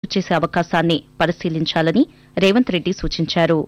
చేసే అవకాశాన్ని పరిశీలించాలని రేవంత్ రెడ్డి సూచించారు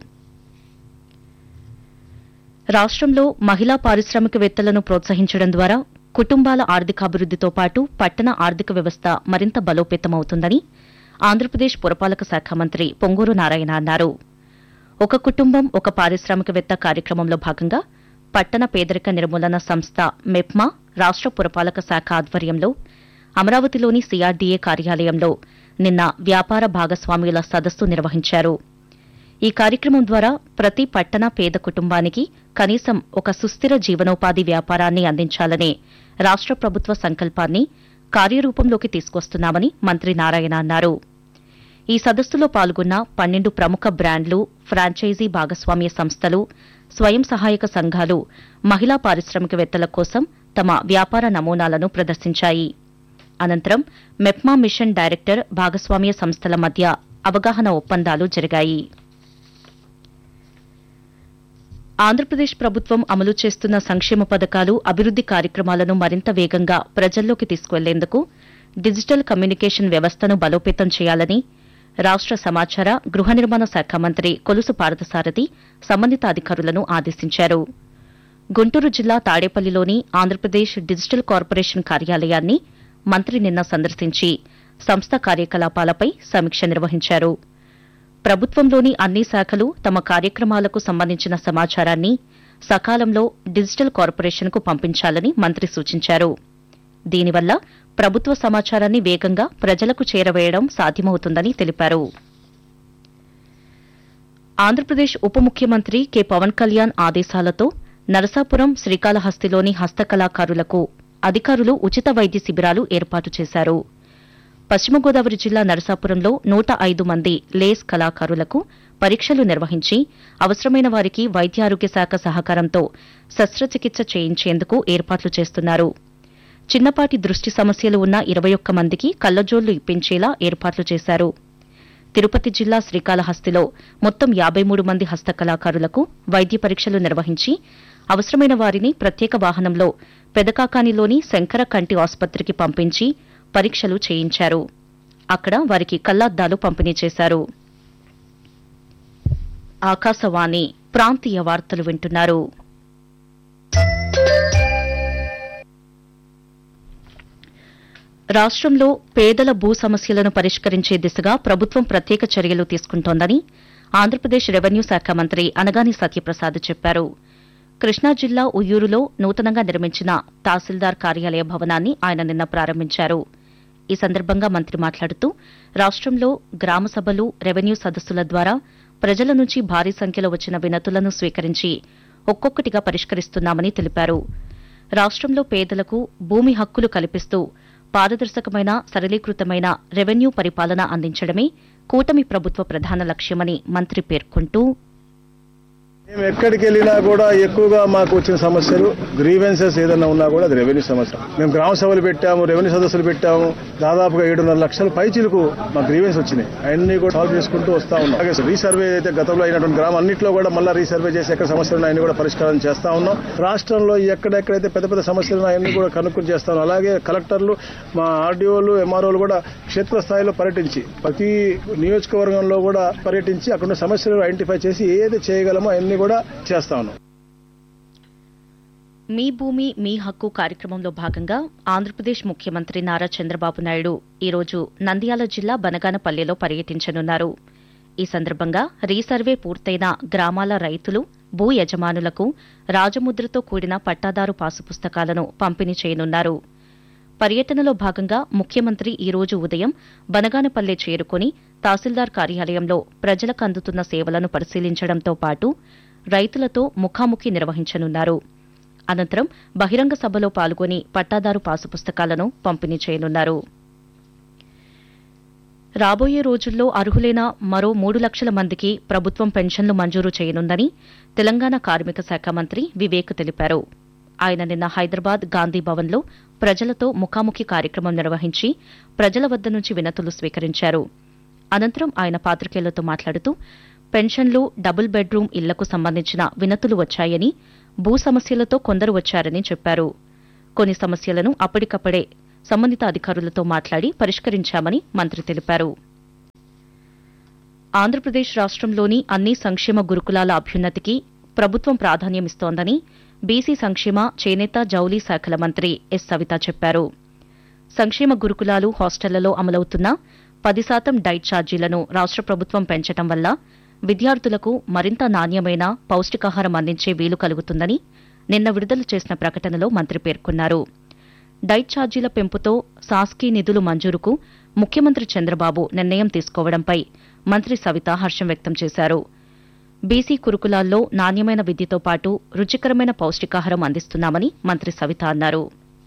రాష్ట్రంలో మహిళా పారిశ్రామికవేత్తలను ప్రోత్సహించడం ద్వారా కుటుంబాల ఆర్థికాభివృద్దితో పాటు పట్టణ ఆర్థిక వ్యవస్థ మరింత బలోపేతమవుతుందని ఆంధ్రప్రదేశ్ పురపాలక శాఖ మంత్రి పొంగూరు నారాయణ అన్నారు ఒక కుటుంబం ఒక పారిశ్రామికవేత్త కార్యక్రమంలో భాగంగా పట్టణ పేదరిక నిర్మూలన సంస్థ మెప్మా రాష్ట్ర పురపాలక శాఖ ఆధ్వర్యంలో అమరావతిలోని సిఆర్డీఏ కార్యాలయంలో నిన్న వ్యాపార భాగస్వామ్యుల సదస్సు నిర్వహించారు ఈ కార్యక్రమం ద్వారా ప్రతి పట్టణ పేద కుటుంబానికి కనీసం ఒక సుస్థిర జీవనోపాధి వ్యాపారాన్ని అందించాలనే రాష్ట్ర ప్రభుత్వ సంకల్పాన్ని కార్యరూపంలోకి తీసుకొస్తున్నామని మంత్రి నారాయణ అన్నారు ఈ సదస్సులో పాల్గొన్న పన్నెండు ప్రముఖ బ్రాండ్లు ఫ్రాంచైజీ భాగస్వామ్య సంస్థలు స్వయం సహాయక సంఘాలు మహిళా పారిశ్రామికవేత్తల కోసం తమ వ్యాపార నమూనాలను ప్రదర్శించాయి అనంతరం మెప్మా మిషన్ డైరెక్టర్ భాగస్వామ్య సంస్థల మధ్య అవగాహన ఒప్పందాలు జరిగాయి ఆంధ్రప్రదేశ్ ప్రభుత్వం అమలు చేస్తున్న సంక్షేమ పథకాలు అభివృద్ది కార్యక్రమాలను మరింత వేగంగా ప్రజల్లోకి తీసుకువెళ్లేందుకు డిజిటల్ కమ్యూనికేషన్ వ్యవస్థను బలోపేతం చేయాలని రాష్ట సమాచార గృహ నిర్మాణ శాఖ మంత్రి కొలుసు పార్థసారథి సంబంధిత అధికారులను ఆదేశించారు గుంటూరు జిల్లా తాడేపల్లిలోని ఆంధ్రప్రదేశ్ డిజిటల్ కార్పొరేషన్ కార్యాలయాన్ని మంత్రి నిన్న సందర్శించి సంస్థ కార్యకలాపాలపై సమీక్ష నిర్వహించారు ప్రభుత్వంలోని అన్ని శాఖలు తమ కార్యక్రమాలకు సంబంధించిన సమాచారాన్ని సకాలంలో డిజిటల్ కార్పొరేషన్కు పంపించాలని మంత్రి సూచించారు దీనివల్ల ప్రభుత్వ సమాచారాన్ని వేగంగా ప్రజలకు చేరవేయడం సాధ్యమవుతుందని తెలిపారు ఆంధ్రప్రదేశ్ ఉప ముఖ్యమంత్రి కె పవన్ కళ్యాణ్ ఆదేశాలతో నరసాపురం శ్రీకాళహస్తిలోని హస్తకళాకారులకు అధికారులు ఉచిత వైద్య శిబిరాలు ఏర్పాటు చేశారు పశ్చిమ గోదావరి జిల్లా నరసాపురంలో నూట ఐదు మంది లేస్ కళాకారులకు పరీక్షలు నిర్వహించి అవసరమైన వారికి వైద్య ఆరోగ్య శాఖ సహకారంతో శస్త్రచికిత్స చేయించేందుకు ఏర్పాట్లు చేస్తున్నారు చిన్నపాటి దృష్టి సమస్యలు ఉన్న ఇరవై ఒక్క మందికి కళ్లజోళ్లు ఇప్పించేలా ఏర్పాట్లు చేశారు తిరుపతి జిల్లా శ్రీకాళహస్తిలో మొత్తం యాబై మూడు మంది హస్తకళాకారులకు వైద్య పరీక్షలు నిర్వహించి అవసరమైన వారిని ప్రత్యేక వాహనంలో పెదకాకానిలోని శంకర కంటి ఆసుపత్రికి పంపించి పరీక్షలు చేయించారు అక్కడ వారికి కళ్లద్దాలు పంపిణీ చేశారు ఆకాశవాణి ప్రాంతీయ వార్తలు వింటున్నారు రాష్ట్రంలో పేదల భూ సమస్యలను పరిష్కరించే దిశగా ప్రభుత్వం ప్రత్యేక చర్యలు తీసుకుంటోందని ఆంధ్రప్రదేశ్ రెవెన్యూ శాఖ మంత్రి అనగాని సత్యప్రసాద్ చెప్పారు కృష్ణా జిల్లా ఉయ్యూరులో నూతనంగా నిర్మించిన తహసీల్దార్ కార్యాలయ భవనాన్ని ఆయన నిన్న ప్రారంభించారు ఈ సందర్భంగా మంత్రి మాట్లాడుతూ రాష్ట్రంలో గ్రామ సభలు రెవెన్యూ సదస్సుల ద్వారా ప్రజల నుంచి భారీ సంఖ్యలో వచ్చిన వినతులను స్వీకరించి ఒక్కొక్కటిగా పరిష్కరిస్తున్నామని తెలిపారు రాష్ట్రంలో పేదలకు భూమి హక్కులు కల్పిస్తూ పారదర్శకమైన సరళీకృతమైన రెవెన్యూ పరిపాలన అందించడమే కూటమి ప్రభుత్వ ప్రధాన లక్ష్యమని మంత్రి పేర్కొంటూ మేము ఎక్కడికి వెళ్ళినా కూడా ఎక్కువగా మాకు వచ్చిన సమస్యలు గ్రీవెన్సెస్ ఏదైనా ఉన్నా కూడా అది రెవెన్యూ సమస్య మేము గ్రామ సభలు పెట్టాము రెవెన్యూ సదస్సులు పెట్టాము దాదాపుగా ఏడున్నర లక్షల పైచీలకు మా గ్రీవెన్స్ వచ్చినాయి అవన్నీ కూడా సాల్వ్ చేసుకుంటూ వస్తా ఉన్నాం అలాగే రీసర్వే అయితే గతంలో అయినటువంటి గ్రామం అన్నింటిలో కూడా మళ్ళీ రీసర్వే చేసి ఎక్కడ సమస్యలు ఉన్నాయని కూడా పరిష్కారం చేస్తా ఉన్నాం రాష్ట్రంలో ఎక్కడెక్కడైతే పెద్ద పెద్ద సమస్యలు ఉన్నాయన్నీ కూడా కనుక్కుని చేస్తా ఉన్నాం అలాగే కలెక్టర్లు మా ఆర్డీఓలు ఎంఆర్ఓలు కూడా క్షేత్రస్థాయిలో పర్యటించి ప్రతి నియోజకవర్గంలో కూడా పర్యటించి అక్కడ సమస్యలు ఐడెంటిఫై చేసి ఏది చేయగలమో అవన్నీ కూడా చేస్తా ఉన్నాం మీ భూమి మీ హక్కు కార్యక్రమంలో భాగంగా ఆంధ్రప్రదేశ్ ముఖ్యమంత్రి నారా చంద్రబాబు నాయుడు ఈరోజు నంద్యాల జిల్లా బనగానపల్లెలో పర్యటించనున్నారు ఈ సందర్భంగా రీసర్వే పూర్తయిన గ్రామాల రైతులు భూ యజమానులకు రాజముద్రతో కూడిన పట్టాదారు పాసు పుస్తకాలను పంపిణీ చేయనున్నారు పర్యటనలో భాగంగా ముఖ్యమంత్రి ఈ రోజు ఉదయం బనగానపల్లె చేరుకుని తహసీల్దార్ కార్యాలయంలో ప్రజలకు అందుతున్న సేవలను పరిశీలించడంతో పాటు రైతులతో ముఖాముఖి నిర్వహించనున్నారు అనంతరం బహిరంగ సభలో పాల్గొని పట్టాదారు పాసు పుస్తకాలను పంపిణీ చేయనున్నారు రాబోయే రోజుల్లో అర్హులైన మరో మూడు లక్షల మందికి ప్రభుత్వం పెన్షన్లు మంజూరు చేయనుందని తెలంగాణ కార్మిక శాఖ మంత్రి వివేక్ తెలిపారు ఆయన నిన్న హైదరాబాద్ గాంధీ భవన్లో ప్రజలతో ముఖాముఖి కార్యక్రమం నిర్వహించి ప్రజల వద్ద నుంచి వినతులు స్వీకరించారు అనంతరం ఆయన పాత్రికేయులతో మాట్లాడుతూ పెన్షన్లు డబుల్ బెడ్రూమ్ ఇళ్లకు సంబంధించిన వినతులు వచ్చాయని భూ సమస్యలతో కొందరు వచ్చారని చెప్పారు కొన్ని సమస్యలను అప్పటికప్పుడే సంబంధిత అధికారులతో మాట్లాడి పరిష్కరించామని మంత్రి తెలిపారు ఆంధ్రప్రదేశ్ రాష్ట్రంలోని అన్ని సంక్షేమ గురుకులాల అభ్యున్నతికి ప్రభుత్వం ప్రాధాన్యమిస్తోందని బీసీ సంక్షేమ చేనేత జౌలీ శాఖల మంత్రి ఎస్ సవిత చెప్పారు సంక్షేమ గురుకులాలు హాస్టళ్లలో అమలవుతున్న పది శాతం డైట్ ఛార్జీలను రాష్ట ప్రభుత్వం పెంచడం వల్ల విద్యార్థులకు మరింత నాణ్యమైన పౌష్టికాహారం అందించే వీలు కలుగుతుందని నిన్న విడుదల చేసిన ప్రకటనలో మంత్రి పేర్కొన్నారు డైట్ ఛార్జీల పెంపుతో సాస్కీ నిధులు మంజూరుకు ముఖ్యమంత్రి చంద్రబాబు నిర్ణయం తీసుకోవడంపై మంత్రి సవిత హర్షం వ్యక్తం చేశారు బీసీ కురుకులాల్లో నాణ్యమైన విద్యతో పాటు రుచికరమైన పౌష్టికాహారం అందిస్తున్నామని మంత్రి సవిత అన్నారు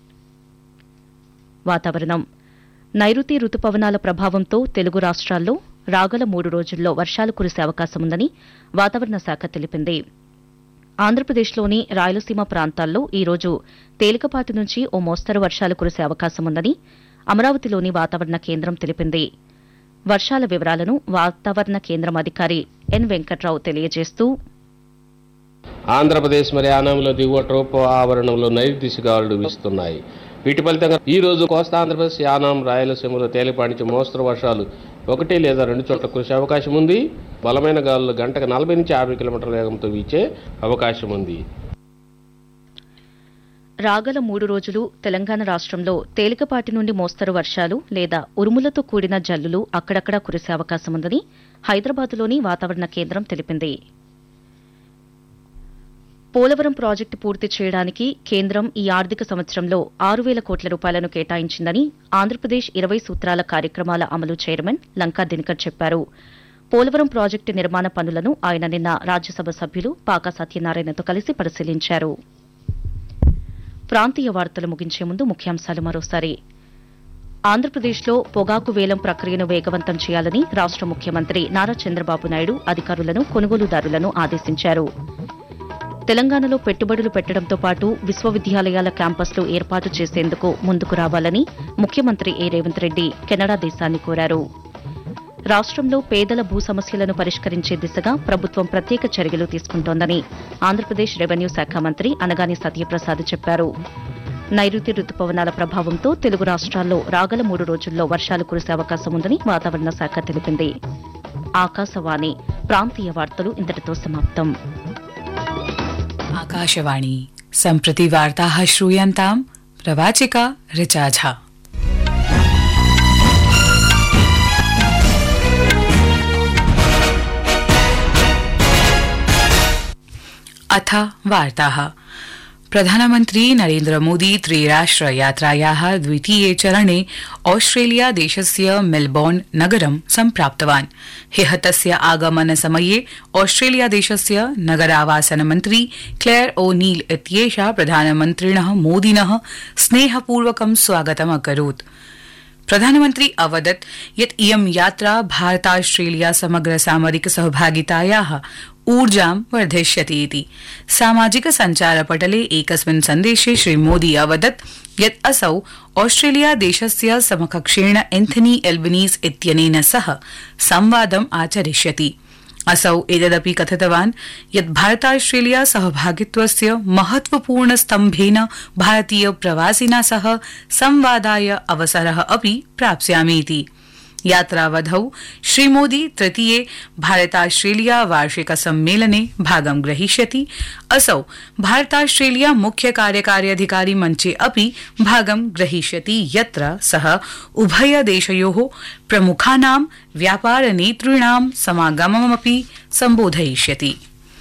వాతావరణం నైరుతి రుతుపవనాల ప్రభావంతో తెలుగు రాష్ట్రాల్లో రాగల మూడు రోజుల్లో వర్షాలు కురిసే అవకాశముందని వాతావరణ శాఖ తెలిపింది ఆంధ్రప్రదేశ్లోని రాయలసీమ ప్రాంతాల్లో ఈ రోజు తేలికపాటి నుంచి ఓ మోస్తరు వర్షాలు కురిసే అవకాశముందని అమరావతిలోని వాతావరణ కేంద్రం తెలిపింది వర్షాల వివరాలను వాతావరణ కేంద్రం అధికారి ఎన్ వెంకట్రావు తెలియజేస్తూ ఆంధ్రప్రదేశ్ మరి యానంలో దిగువ ట్రోపో ఆవరణంలో నైరుతి గాలులు వీస్తున్నాయి వీటి ఫలితంగా ఈ రోజు కోస్తా ఆంధ్రప్రదేశ్ యానాం రాయలసీమలో తేలిపాటి నుంచి మోస్తరు వర్షాలు ఒకటి లేదా రెండు చోట్ల కురిసే అవకాశం ఉంది బలమైన గాలులు గంటకు నలభై నుంచి యాభై కిలోమీటర్ల వేగంతో వీచే అవకాశం ఉంది రాగల మూడు రోజులు తెలంగాణ రాష్ట్రంలో తేలికపాటి నుండి మోస్తరు వర్షాలు లేదా ఉరుములతో కూడిన జల్లులు అక్కడక్కడా కురిసే అవకాశముందని హైదరాబాద్లోని వాతావరణ కేంద్రం తెలిపింది పోలవరం ప్రాజెక్టు పూర్తి చేయడానికి కేంద్రం ఈ ఆర్థిక సంవత్సరంలో ఆరు వేల కోట్ల రూపాయలను కేటాయించిందని ఆంధ్రప్రదేశ్ ఇరవై సూత్రాల కార్యక్రమాల అమలు చైర్మన్ లంకా దినకర్ చెప్పారు పోలవరం ప్రాజెక్టు నిర్మాణ పనులను ఆయన నిన్న రాజ్యసభ సభ్యులు పాకా సత్యనారాయణతో కలిసి పరిశీలించారు ప్రాంతీయ వార్తలు ముగించే ముందు ముఖ్యాంశాలు మరోసారి ఆంధ్రప్రదేశ్లో పొగాకు వేలం ప్రక్రియను వేగవంతం చేయాలని రాష్ట ముఖ్యమంత్రి నారా చంద్రబాబు నాయుడు అధికారులను కొనుగోలుదారులను ఆదేశించారు తెలంగాణలో పెట్టుబడులు పెట్టడంతో పాటు విశ్వవిద్యాలయాల క్యాంపస్లు ఏర్పాటు చేసేందుకు ముందుకు రావాలని ముఖ్యమంత్రి ఏ రేవంత్ రెడ్డి కెనడా దేశాన్ని కోరారు రాష్ట్రంలో పేదల భూ సమస్యలను పరిష్కరించే దిశగా ప్రభుత్వం ప్రత్యేక చర్యలు తీసుకుంటోందని ఆంధ్రప్రదేశ్ రెవెన్యూ శాఖ మంత్రి అనగాని సత్యప్రసాద్ చెప్పారు నైరుతి రుతుపవనాల ప్రభావంతో తెలుగు రాష్ట్రాల్లో రాగల మూడు రోజుల్లో వర్షాలు కురిసే అవకాశం ఉందని వాతావరణ శాఖ తెలిపింది ఆకాశవాణి ప్రాంతీయ వార్తలు ఇంతటితో సమాప్తం आकाशवाणी सम्प्रति वार्ताः श्रूयन्ताम् प्रवाचिका ऋचा झा अथ वार्ताः प्रधानमन्त्री नरेन्द्र मोदी त्रिराष्ट्र यात्रायाः द्वितीये चरणे ऑस्ट्रेलिया देशस्य मेलबोर्न नगरं सम्प्राप्तवान् ह्यः तस्य आगमन समये ऑस्ट्रेलिया देशस्य नगरावासन मन्त्री क्लेयर ओ नील इत्येषा प्रधानमन्त्रिणः मोदिनः स्नेहपूर्वकं स्वागतम् अकरोत् प्रधानमन्त्री अवदत् यत् इयं यात्रा भारतास्ट्रेलिया समग्र सामरिक सहभागितायाः ऊर्जां वर्धिष्यति इति सामाजिक सञ्चारपटले एकस्मिन् सन्देशे श्रीमोदी अवदत् यत् असौ ऑस्ट्रेलिया देशस्य समकक्षेण एन्थनी एल्बनीस् इत्यनेन सह संवादम् आचरिष्यति असौ एतदपि कथितवान् यत् भारतास्ट्रेलिया सहभागित्वस्य महत्वपूर्ण स्तम्भेन भारतीय प्रवासिना सह संवादाय अवसरः अपि प्राप्स्यामीति यात्रावधौ श्रीमोदी तृतीये भारतास्ट्रेलिया वार्षिक सम्मेलने भागं ग्रहीष्यति असौ भारतास्ट्रेलिया मुख्य कार्यकारी अधिकारी मञ्चे अपि भागं ग्रहीष्यति यत्र सः उभय देशयोः प्रमुखानां व्यापार नेतॄणां समागममपि सम्बोधयिष्यति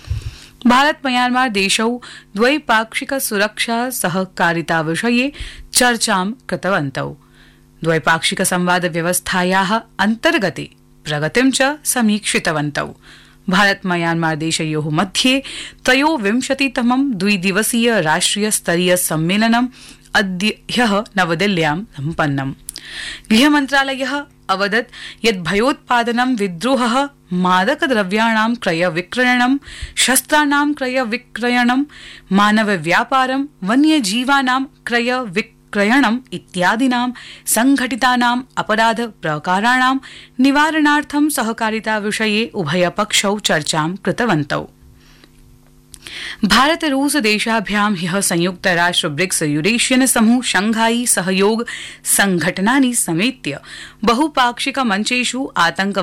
भारत म्यांमार देशौ द्वैपाक्षिक सुरक्षा सहकारिता विषये चर्चां कृतवन्तौ द्वैपाक्षिक संवाद व्यवस्थायाः अन्तर्गते प्रगतिं च समीक्षितवन्तौ भारत म्यांमार देशयोः मध्ये त्रयोविंशतितमं द्विदिवसीय राष्ट्रिय स्तरीय सम्मेलनम् अद्य ह्यः नवदिल्ल्यां सम्पन्नम् गृहमन्त्रालयः अवदत् यत् भयोत्पादनं विद्रोहः मादकद्रव्याणां क्रय विक्रयणं शस्त्राणां क्रय विक्रयणं मानव व्यापारं वन्यजीवानां क्रय विक्रयणम् इत्यादीनां संघटितानाम् अपराध प्रकाराणां निवारणार्थं सहकारिता विषये उभयपक्षौ चर्चां कृतवन्तौ भारत रूस देशाभ्यां ह्यः संयुक्त राष्ट्र ब्रिक्स यूरेशियन समूह शंघाई सहयोग संघटनानि समेत्य बहुपाक्षिक मञ्चेषु आतंक